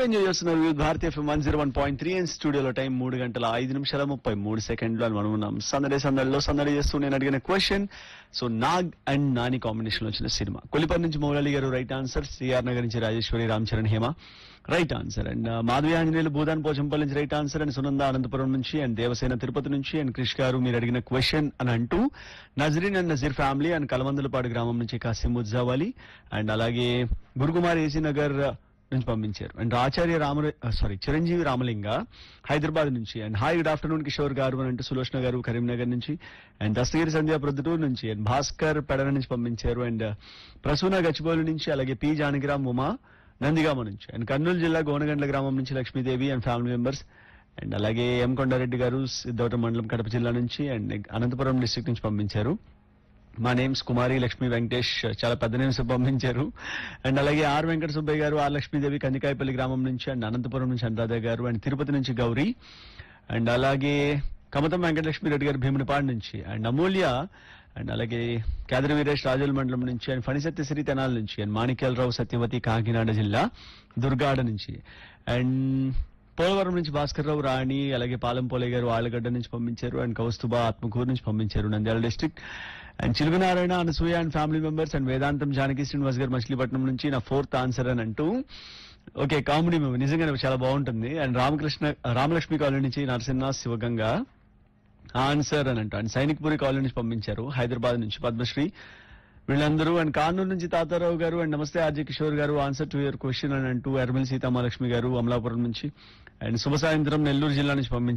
enjoy చేస్తున్నారు వివిధ భారతీయ FM one zero one point three and స్టూడియోలో టైం మూడు గంటల ఐదు నిమిషాల ముప్పై మూడు సెకండ్లు అని మనం ఉన్నాం సందడి సందడిలో సందడి చేస్తూ నేను అడిగిన question so Nag and Nani combination లో వచ్చిన సినిమా కొలిపర్ నుంచి మౌలాలి గారు రైట్ ఆన్సర్ సిఆర్ నగర్ నుంచి Rajeshwari Ram Charan Hema right answer and Madhavi Anjaneyulu Bhoodan Pochampally నుంచి right answer and Sunanda Anantapur నుంచి అండ్ దేవసేన తిరుపతి నుంచి అండ్ క్రిష్ గారు మీరు అడిగిన క్వశ్చన్ అని అంటూ Nazreen and Nazeer family and Kalamandulapadu గ్రామం నుంచి కాసిం ఉజ్జావాలి అండ్ అలాగే గురుగుమార్ ఏసీ నగర్ నుంచి పంపించారు అండ్ ఆచార్య రామ సారీ చిరంజీవి రామలింగ హైదరాబాద్ నుంచి and hi good afternoon Kishore గారు అని అంటూ సులోచన గారు కరీంనగర్ నుంచి అండ్ దస్తగిరి సంధ్యా ప్రొద్దుటూరు నుంచి అండ్ భాస్కర్ పెడన నుంచి పంపించారు అండ్ ప్రసూన గచ్చిబౌలి నుంచి అలాగే పి జానకిరామ్ ఉమా నందిగామ నుంచి అండ్ కర్నూలు జిల్లా గోనగండ్ల గ్రామం నుంచి Lakshmidevi and family members and అలాగే ఎం కొండారెడ్డి గారు సిద్ధవట మండలం కడప జిల్లా నుంచి అండ్ అనంతపురం డిస్ట్రిక్ట్ నుంచి పంపించారు మా నేమ్స్ కుమారి లక్ష్మీ వెంకటేష్ చాలా పెద్ద నేమ్స్ పంపించారు అండ్ అలాగే ఆర్ వెంకట సుబ్బయ్య గారు ఆర్ లక్ష్మీదేవి కందికాయపల్లి గ్రామం నుంచి అండ్ అనంతపురం నుంచి అనురాధ గారు అండ్ తిరుపతి నుంచి గౌరీ అండ్ అలాగే కమతం వెంకటలక్ష్మి రెడ్డి గారు భీమునిపాడు నుంచి అండ్ అమూల్య అండ్ అలాగే కేదరి వీరేష్ రాజుల మండలం నుంచి అండ్ ఫణిసత్య సిరి తెనాల నుంచి అండ్ మాణిక్యాలరావు సత్యవతి కాకినాడ జిల్లా దుర్గాడ నుంచి అండ్ పోలవరం నుంచి భాస్కర్ రావు రాణి అలాగే పాలంపోలే గారు ఆళ్ళగడ్డ నుంచి పంపించారు అండ్ కౌస్తుబా ఆత్మకూరు నుంచి పంపించారు Nandyal district and Chilugunarayana Anasuya and family members and Vedantam Janaki Srinivas గారు మచిలీపట్నం నుంచి నా ఫోర్త్ ఆన్సర్ అని అంటూ ఓకే కామెడీ మూవీ నిజంగానే చాలా బాగుంటుంది అండ్ రామకృష్ణ రామలక్ష్మి కాలనీ నుంచి నరసింహ శివగంగ ఆన్సర్ అని అంటూ అండ్ సైనిక్పురి కాలనీ నుంచి పంపించారు హైదరాబాద్ నుంచి పద్మశ్రీ వీళ్ళందరూ అండ్ కానూరు నుంచి తాతారావు గారు అండ్ నమస్తే ఆర్జే కిషోర్ గారు ఆన్సర్ టు యువర్ క్వశ్చన్ అని అంటూ ఎర్మల్ సీతామహాలక్ష్మి గారు అమలాపురం నుంచి అండ్ శుభ సాయంత్రం నెల్లూరు జిల్లా నుంచి పంపించారు